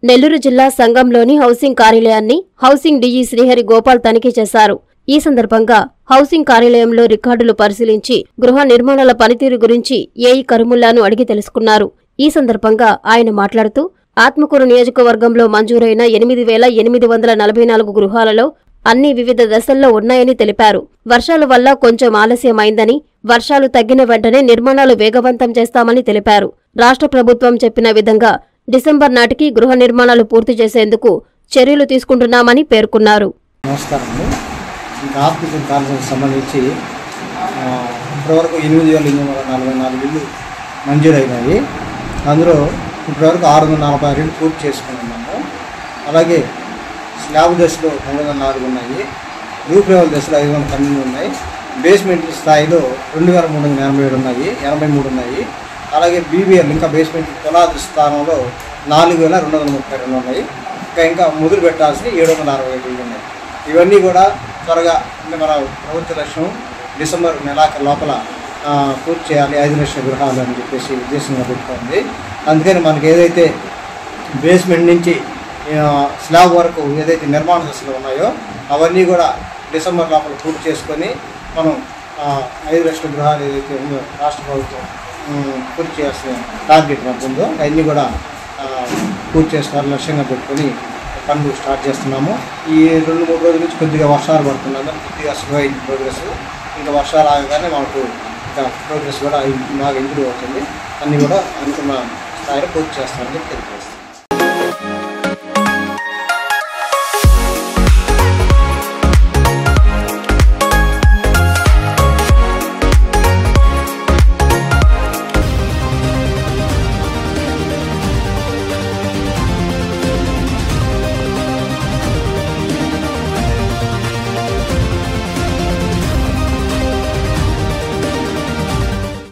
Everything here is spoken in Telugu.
నెల్లూరు జిల్లా సంఘంలోని హౌసింగ్ కార్యాలయాన్ని హౌసింగ్ డీజీ శ్రీహరి గోపాల్ తనిఖీ చేశారు ఈ సందర్భంగా హౌసింగ్ కార్యాలయంలో రికార్డులు పరిశీలించి గృహ నిర్మాణాల పనితీరు గురించి ఏఈ కరుముల్లాను అడిగి తెలుసుకున్నారు ఈ సందర్భంగా ఆయన మాట్లాడుతూ ఆత్మకూరు నియోజకవర్గంలో మంజూరైన ఎనిమిది వేల ఎనిమిది వందల నలభై నాలుగు గృహాలలో అన్ని వివిధ దశల్లో ఉన్నాయని తెలిపారు వర్షాల వల్ల కొంచెం ఆలస్యమైందని వర్షాలు తగ్గిన వెంటనే నిర్మాణాలు వేగవంతం చేస్తామని తెలిపారు రాష్ట్ర ప్రభుత్వం చెప్పిన విధంగా డిసెంబర్ నాటికి గృహ నిర్మాణాలు పూర్తి చేసేందుకు చర్యలు తీసుకుంటున్నామని పేర్కొన్నారు నమస్కారం అండి ఇంకా ఆత్మకూరు కాలేజీకి సంబంధించి ఆ, ఇప్పటివరకు ఎనిమిది వేల ఎనిమిది వందల నలభై నాలుగు ఇల్లు మంజూరైనాయి అందులో ఇప్పటివరకు ఆరు వందల నలభై ఆరు ఇల్లు పూర్తి చేసుకుని ఉన్నాము అలాగే స్లాబ్ దశలో మూడు వందల నాలుగు ఉన్నాయి రూఫ్ లెవెల్ దశలో ఐదు వందల పన్నెండు ఉన్నాయి బేస్మెంట్ స్థాయిలో రెండు వేల మూడు వందల ఎనభై ఏడు ఉన్నాయి ఎనభై మూడు ఉన్నాయి అలాగే బీబీఎల్ ఇంకా బేస్మెంట్ పునాది స్థానంలో నాలుగు వేల రెండు వందల ముప్పై రెండు ఉన్నాయి ఇంకా ఇంకా మొదలు పెట్టాల్సి ఏడు వందల అరవై ఐదు ఇల్లు ఉన్నాయి ఇవన్నీ కూడా త్వరగా అంటే మన ప్రభుత్వ లక్ష్యం డిసెంబర్ నెలాఖరు లోపల ఆ, పూర్తి చేయాలి ఐదు లక్షల గృహాలు అని చెప్పేసి ఉద్దేశంగా పెట్టుకుంది అందుకని మనకి ఏదైతే బేస్మెంట్ నుంచి ఆ, స్లాబ్ వరకు ఏదైతే నిర్మాణ దశలు ఉన్నాయో అవన్నీ కూడా డిసెంబర్ లోపల పూర్తి చేసుకొని మనం ఆ, ఐదు లక్షల గృహాలు ఏదైతే ఉందో రాష్ట్ర ప్రభుత్వం ఉమ్, పూర్తి చేయాల్సిన టార్గెట్ మనకు ఉందో అవన్నీ కూడా ఆ, పూర్తి చేసుకోవాలి లక్ష్యంగా పెట్టుకొని పనులు స్టార్ట్ చేస్తున్నాము ఈ రెండు మూడు రోజుల నుంచి కొద్దిగా వర్షాలు పడుతున్నాయి కొద్దిగా స్లో అయింది ప్రోగ్రెస్ ఇంకా వర్షాలు ఆగగానే మనకు ఇంకా ప్రోగ్రెస్ కూడా బాగా ఇంప్రూవ్ అవుతుంది అన్నీ కూడా అనుకున్న స్థాయిలో పూర్తి చేస్తామని చెప్పి తెలియజేస్తాం